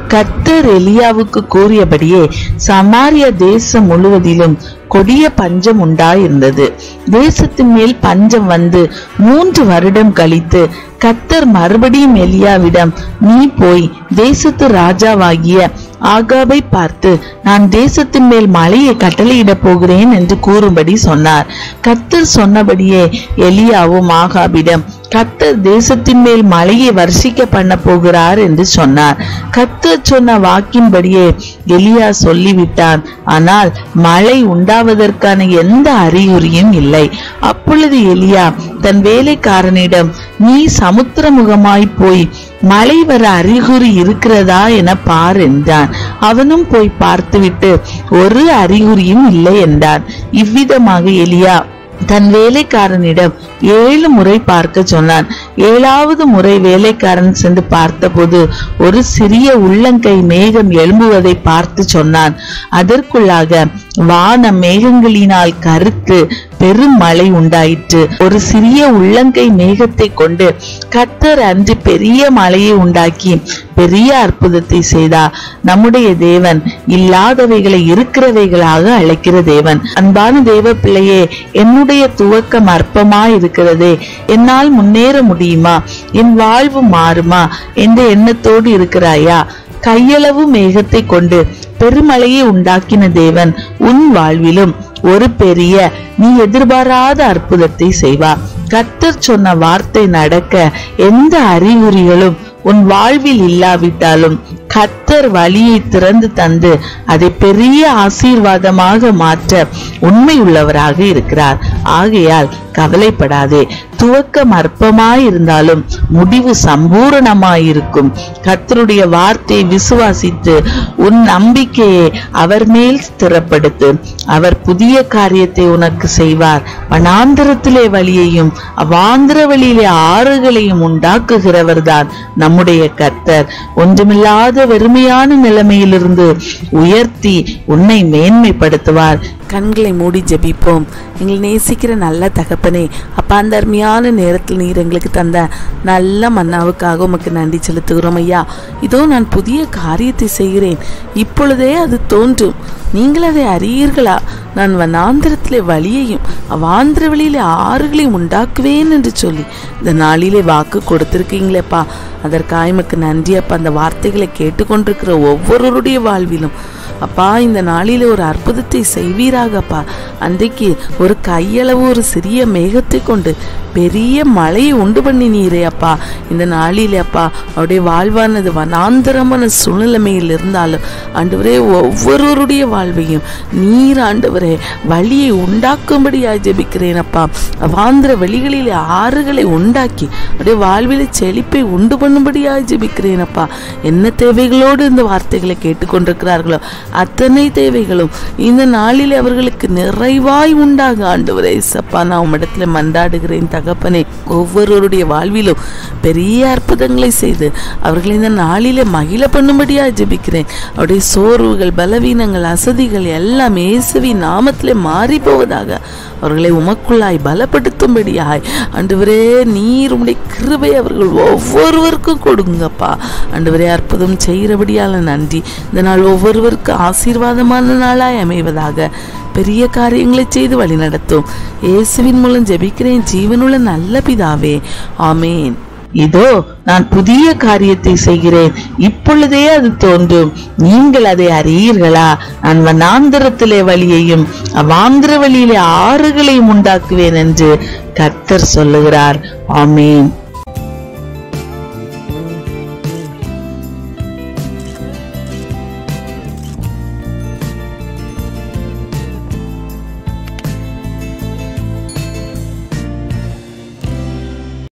கர்த்தர் எலியாவுக்கு கூறியபடியே சமாரிய தேசம் முழுவதிலும் கொடிய பஞ்சம் உண்டாயிருந்தது தேசத்தின் மேல் பஞ்சம் வந்து மூன்று வருடம் கழித்து கத்தர் மறுபடியும் எலியாவிடம் நீ போய் தேசத்து ராஜாவாகிய ஆகாபை பார்த்து நான் தேசத்தின் மேல் மழையை கட்டளையிடப் போகிறேன் என்று கூறும்படி சொன்னார் கத்தர் சொன்னபடியே எலியாவும் ஆகாபிடம் கத்தர் தேசத்தின் மேல் மழையை வர்ஷிக்க பண்ண போகிறார் என்று சொன்னார் கத்தர் சொன்ன வாக்கின்படியே எலியா சொல்லிவிட்டான் ஆனால் மழை உண்டாவதற்கான எந்த அறிகுறியும் இல்லை அப்பொழுது எலியா தன் வேலைக்காரனிடம் நீ சமுத்திரமுகமாய் போய் மழை வர அறிகுறி இருக்கிறதா என பார் என்றான் அவனும் போய் பார்த்துவிட்டு ஒரு அறிகுறியும் இல்லை என்றான் இவ்விதமாக எலியா தன் வேலைக்காரனிடம் ஏழு முறை பார்க்க சொன்னான் ஏழாவது முறை வேலைக்காரன் சென்று பார்த்தபோது ஒரு சிறிய உள்ளங்கை மேகம் எழும்புவதை பார்த்து சொன்னான் அதற்குள்ளாக வான மேகங்களினால் கருத்து பெரும் மழை உண்டாயிற்று ஒரு சிறிய உள்ளங்கை மேகத்தை கொண்டு கத்தர் அன்று பெரிய மழையை உண்டாக்கி பெரிய அற்புதத்தை செய்தார் நம்முடைய தேவன் இல்லாதவைகளை இருக்கிறவைகளாக அழைக்கிற தேவன் அன்பான தேவ பிள்ளையே என்னுடைய துவக்கம் அற்பமா இருக்கிறதே என்னால் முன்னேற முடியுமா என் வாழ்வு மாறுமா என்ற எண்ணத்தோடு இருக்கிறாயா கையளவு மேகத்தை கொண்டு பெருமழையை உண்டாக்கின தேவன் உன் வாழ்விலும் ஒரு பெரிய நீ எதிர்பாராத அற்புதத்தை செய்வார் கர்த்தர் சொன்ன வார்த்தை நடக்க எந்த அறிகுறிகளும் உன் வாழ்வில் இல்லாவிட்டாலும் கத்தர் வழியை திறந்து தந்து அதை பெரிய ஆசீர்வாதமாக மாற்ற உண்மை உள்ளவராக இருக்கிறார் ஆகையால் கவலைப்படாதே துவக்கம் அற்பமாயிருந்தாலும் முடிவு சம்பூரணமாயிருக்கும் கர்த்தருடைய வார்த்தையை விசுவாசித்து உன் நம்பிக்கையை அவர் மேல் ஸ்திரப்படுத்து அவர் புதிய காரியத்தை உனக்கு செய்வார் வனாந்திரத்திலே வழியையும் அவாந்திர வழியிலே ஆறுகளையும் உண்டாக்குகிறவர்தான் நம்முடைய கர்த்தர் ஒன்றுமில்லாத வெறுமையான நிலைமையிலிருந்து உயர்த்தி உன்னை மேன்மைப்படுத்துவார் கண்களை மூடி ஜெபிப்போம் எங்களை நேசிக்கிற நல்ல தகப்பனே அப்பா அந்த அருமையான நேரத்தில் நீர் எங்களுக்கு தந்த நல்ல மன்னாவுக்காக உமக்கு நன்றி செலுத்துகிறோம் ஐயா இதோ நான் புதிய காரியத்தை செய்கிறேன் இப்பொழுதே அது தோன்றும் நீங்கள் அதை அறியீர்களா நான் வனாந்திரத்திலே வழியையும் அவாந்திர வழியிலே ஆறுகளையும் உண்டாக்குவேன் என்று சொல்லி இந்த நாளிலே வாக்கு கொடுத்திருக்கீங்களேப்பா அதற்காக எமக்கு நன்றி அப்பா அந்த வார்த்தைகளை கேட்டுக்கொண்டிருக்கிற ஒவ்வொருவருடைய வாழ்விலும் அப்பா இந்த நாளிலே ஒரு அற்புதத்தை செய்வீராகப்பா அன்றைக்கு ஒரு கையளவு ஒரு சிறிய மேகத்தை கொண்டு பெரிய மழையை உண்டு பண்ணினீரே அப்பா இந்த நாளிலே அப்பா அவருடைய வாழ்வானது வனாந்தரமான சூழ்நிலைமையில் இருந்தாலும் ஆண்டவரே ஒவ்வொருவருடைய வாழ்வையும் நீர் ஆண்டவரே வழியை உண்டாக்கும்படியாக ஜெபிக்கிறேன் அப்பா வாந்திர வெளிகளிலே ஆறுகளை உண்டாக்கி அப்படியே வாழ்விலே செழிப்பை உண்டு பண்ணும்படியாக ஜெபிக்கிறேன் அப்பா என்ன தேவைகளோடு இந்த வார்த்தைகளை கேட்டுக்கொண்டிருக்கிறார்களோ அத்தனை தேவைகளும் இந்த நாளில் அவர்களுக்கு நிறைவாய் உண்டாக ஆண்டவரே சப்பா நான் உம்மிடத்துல மன்றாடுகிறேன் தகப்பனே ஒவ்வொருவருடைய வாழ்விலும் பெரிய அற்புதங்களை செய்து அவர்களை இந்த நாளிலே மகிழ பண்ணும்படியா ஜெபிக்கிறேன் அவருடைய சோர்வுகள் பலவீனங்கள் அசதிகள் எல்லாம் இயேசுவின் நாமத்திலே மாறி போவதாக அவர்களை உமக்குள்ளாய் பலப்படுத்தும்படியாய் ஆண்டவரே நீர் உம்முடைய கிருபை அவர்கள் ஒவ்வொருவருக்கும் கொடுங்கப்பா ஆண்டவரே அற்புதம் செய்கிறபடியால நன்றி இந்த நாள் ஒவ்வொருவருக்கு ஆசீர்வாதமான நாளாய் அமைவதாக பெரிய காரியங்களை செய்து வழி நடத்தும் இயேசுவின் மூலம் ஜெபிக்கிறேன் ஜீவனுள்ள நல்ல பிதாவே ஆமேன் இதோ நான் புதிய காரியத்தை செய்கிறேன் இப்பொழுதே அது தோன்றும் நீங்கள் அதை அறியீர்களா நான் வனாந்திரத்திலே வழியையும் அவாந்திர வழியிலே ஆறுகளையும் உண்டாக்குவேன் என்று கர்த்தர் சொல்லுகிறார் ஆமேன்